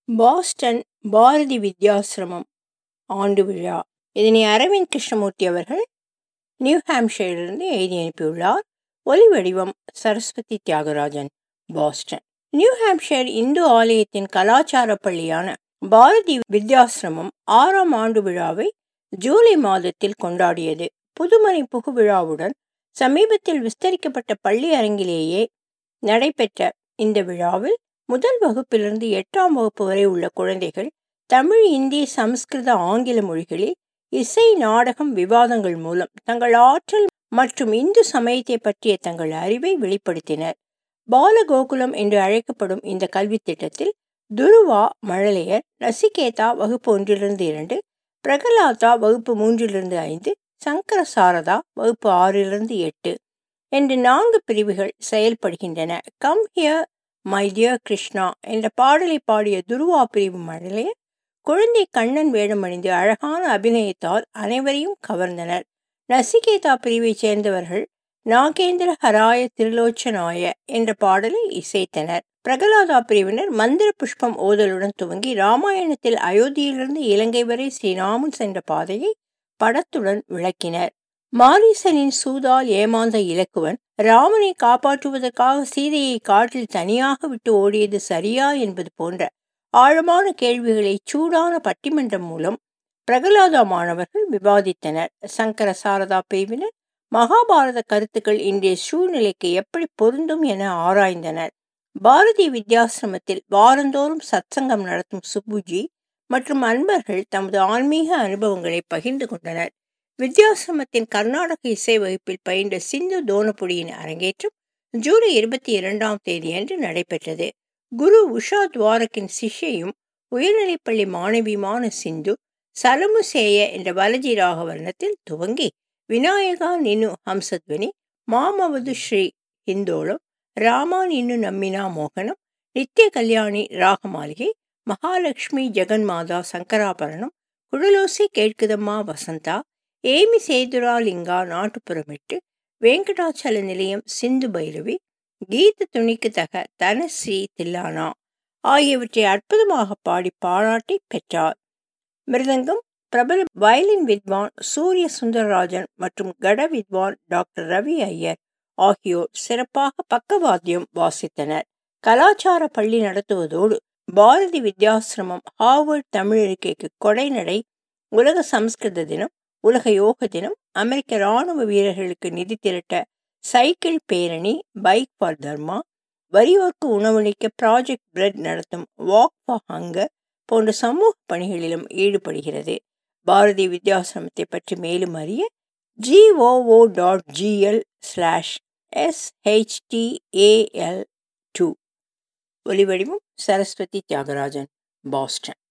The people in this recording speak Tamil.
பாஸ்டன் பாரதி வித்யாசிரமம் ஆண்டு விழா இதனை அரவிந்த் கிருஷ்ணமூர்த்தி அவர்கள் நியூ ஹாம்ஷையரிலிருந்து எழுதி அனுப்பியுள்ளார் ஒலி வடிவம் Saraswathi Thiagarajan Boston New Hampshire Hindu ஆலயத்தின் கலாச்சார பள்ளியான பாரதி வித்யாசிரமம் ஆறாம் ஆண்டு விழாவை ஜூலை மாதத்தில் கொண்டாடியது புதுமனை புகு விழாவுடன் சமீபத்தில் விஸ்தரிக்கப்பட்ட பள்ளி அரங்கிலேயே நடைபெற்ற இந்த விழாவில் முதல் வகுப்பிலிருந்து எட்டாம் வகுப்பு வரை உள்ள குழந்தைகள் தமிழ் இந்தி சமஸ்கிருத ஆங்கில மொழிகளில் இசை நாடகம் விவாதங்கள் மூலம் தங்கள் ஆற்றல் மற்றும் இந்து சமயத்தை பற்றிய தங்கள் அறிவை வெளிப்படுத்தினர் பாலகோகுலம் என்று அழைக்கப்படும் இந்த கல்வி திட்டத்தில் துருவா மழலையர் நசிகேதா வகுப்பு ஒன்றிலிருந்து இரண்டு பிரகலாதா வகுப்பு மூன்றிலிருந்து ஐந்து சங்கர சாரதா வகுப்பு ஆறிலிருந்து எட்டு என்று நான்கு பிரிவுகள் செயல்படுகின்றன come here my dear Krishna என்ற பாடலை பாடிய துருவா பிரிவு மழலையர் குழந்தை கண்ணன் வேடமணிந்து அழகான அபிநயத்தால் அனைவரையும் கவர்ந்தனர் நசிகேதா பிரிவைச் சேர்ந்தவர்கள் நாகேந்திர ஹராய திருலோச்சனாய என்ற பாடலை இசைத்தனர் பிரகலாதா பிரிவினர் மந்திர புஷ்பம் ஓதலுடன் துவங்கி ராமாயணத்தில் அயோத்தியிலிருந்து இலங்கை வரை ஸ்ரீராமன் சென்ற பாதையை படத்துடன் விளக்கினர் மாரீசனின் சூதால் ஏமாந்த இலக்குவன் ராமனை காப்பாற்றுவதற்காக சீதையை காட்டில் தனியாக விட்டு ஓடியது சரியா என்பது போன்ற ஆழமான கேள்விகளை சூடான பட்டிமன்றம் மூலம் பிரகலாதா மாணவர்கள் விவாதித்தனர் சங்கர சாரதா பிரிவினர் மகாபாரத கருத்துக்கள் இன்றைய சூழ்நிலைக்கு எப்படி பொருந்தும் என ஆராய்ந்தனர் பாரதி வித்யாசிரமத்தில் வாரந்தோறும் சத்சங்கம் நடத்தும் சுப்புஜி மற்றும் அன்பர்கள் தமது ஆன்மீக அனுபவங்களை பகிர்ந்து கொண்டனர் வித்யாசிரமத்தின் கர்நாடக இசை வகுப்பில் பயின்ற சிந்து தோனபுடியின் அரங்கேற்றம் ஜூலை இருபத்தி இரண்டாம் தேதியன்று நடைபெற்றது குரு உஷா துவாரக்கின் சிஷ்யையும் உயர்நிலைப்பள்ளி மாணவியுமான சிந்து சலமு சேய என்ற வலஜி ராகவர்ணத்தில் துவங்கி விநாயகா நின்னு ஹம்சத்வனி மாமவது ஸ்ரீ ஹிந்தோளம் ராமா நின்னு நம்பினா மோகனம் நித்திய கல்யாணி ராகமாளிகை மகாலட்சுமி ஜெகன்மாதா சங்கராபரணம் குழலோசி கேட்குதம்மா வசந்தா ஏமி சேதுரா லிங்கா நாட்டுப்புறமிட்டு வெங்கடாச்சல நிலையம் சிந்து பைரவி கீத துணிக்கு தக தனஸ்ரீ தில்லானா ஆகியவற்றை அற்புதமாக பாடி பாராட்டி பெற்றார் மிருதங்கம் பிரபல வயலின் வித்வான் சூரிய சுந்தரராஜன் மற்றும் கட வித்வான் டாக்டர் ரவி ஐயர் ஆகியோர் சிறப்பாக பக்கவாத்தியம் வாசித்தனர் கலாச்சார பள்ளி நடத்துவதோடு பாரதி வித்யாசிரமம் ஹார்வர்ட் தமிழ் இருக்கைக்கு கொடைநடை உலக சம்ஸ்கிருத தினம் உலக யோக தினம் அமெரிக்க இராணுவ வீரர்களுக்கு நிதி திரட்ட சைக்கிள் பேரணி பைக் ஃபார் தர்மா வறியோர்க்கு உணவளிக்க ப்ராஜெக்ட் பிரெட் நடத்தும் வாக் ஃபார் ஹங்கர் போன்ற சமூக பணிகளிலும் ஈடுபடுகிறது பாரதி வித்யாசிரமத்தை பற்றி மேலும் அறிய G O O dot G L slash S H D T A L two ஒலிவடிவம் சரஸ்வதி தியாகராஜன் பாஸ்டன்